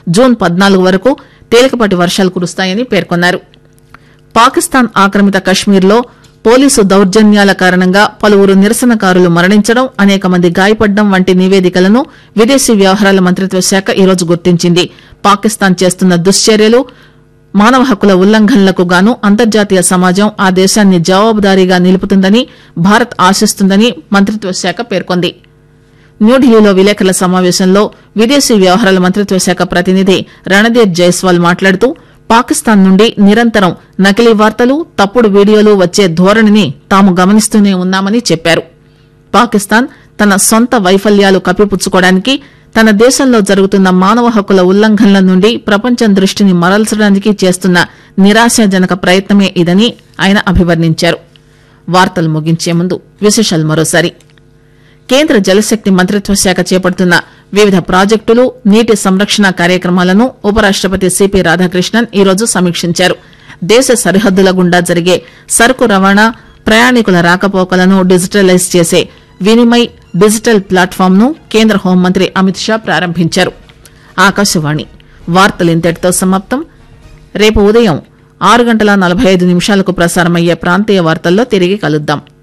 June పద్నాలుగు వరకు తేలికపాటి వర్షాలు కురుస్తాయని పేర్కొన్నారు పాకిస్తాన్ ఆక్రమిత కశ్మీర్లో పోలీసు దౌర్జన్యాల కారణంగా పలువురు నిరసనకారులు మరణించడం అనేక మంది గాయపడడం వంటి నివేదికలను విదేశీ వ్యవహారాల మంత్రిత్వ శాఖ ఈరోజు గుర్తించింది పాకిస్తాన్ చేస్తున్న దుశ్చర్యలు మానవ హక్కుల ఉల్లంఘనలకు గాను అంతర్జాతీయ సమాజం ఆ దేశాన్ని జవాబుదారీగా నిలుపుతుందని భారత్ ఆశిస్తుందని మంత్రిత్వ శాఖ పేర్కొంది న్యూఢిల్లీలో విలేకరుల సమావేశంలో విదేశీ వ్యవహారాల మంత్రిత్వ శాఖ ప్రతినిధి రణదీప్ జైస్వాల్ మాట్లాడుతూ పాకిస్తాన్ నుండి నిరంతరం నకిలీ వార్తలు తప్పుడు వీడియోలు వచ్చే ధోరణిని తాము గమనిస్తూనే ఉన్నామని చెప్పారు పాకిస్తాన్ తన సొంత వైఫల్యాలు కప్పిపుచ్చుకోవడానికి తన దేశంలో జరుగుతున్న మానవ హక్కుల ఉల్లంఘనల నుండి ప్రపంచం దృష్టిని మరల్చడానికి చేస్తున్న నిరాశాజనక ప్రయత్నమే ఇదని ఆయన అభివర్ణించారు వార్తలు ముగించే ముందు విశేషాలు మరోసారి కేంద్ర జలశక్తి మంత్రిత్వ శాఖ చేపడుతున్న వివిధ ప్రాజెక్టులు నీటి సంరక్షణ కార్యక్రమాలను ఉపరాష్టపతి సిపి రాధాకృష్ణన్ ఈరోజు సమీక్షించారు దేశ సరిహద్దుల గుండా జరిగే సరుకు రవాణా ప్రయాణికుల రాకపోకలను డిజిటలైజ్ చేసే వినిమయ్ డిజిటల్ ప్లాట్ఫామ్ ను కేంద్ర హోంమంత్రి అమిత్ షా ప్రారంభించారు ఆకాశవాణి వార్తలు ఇంతటితో సమాప్తం రేపు ఉదయం ఆరు గంటల నలభై ఐదు నిమిషాలకు ప్రసారమయ్యే ప్రాంతీయ వార్తల్లో తిరిగి కలుద్దాం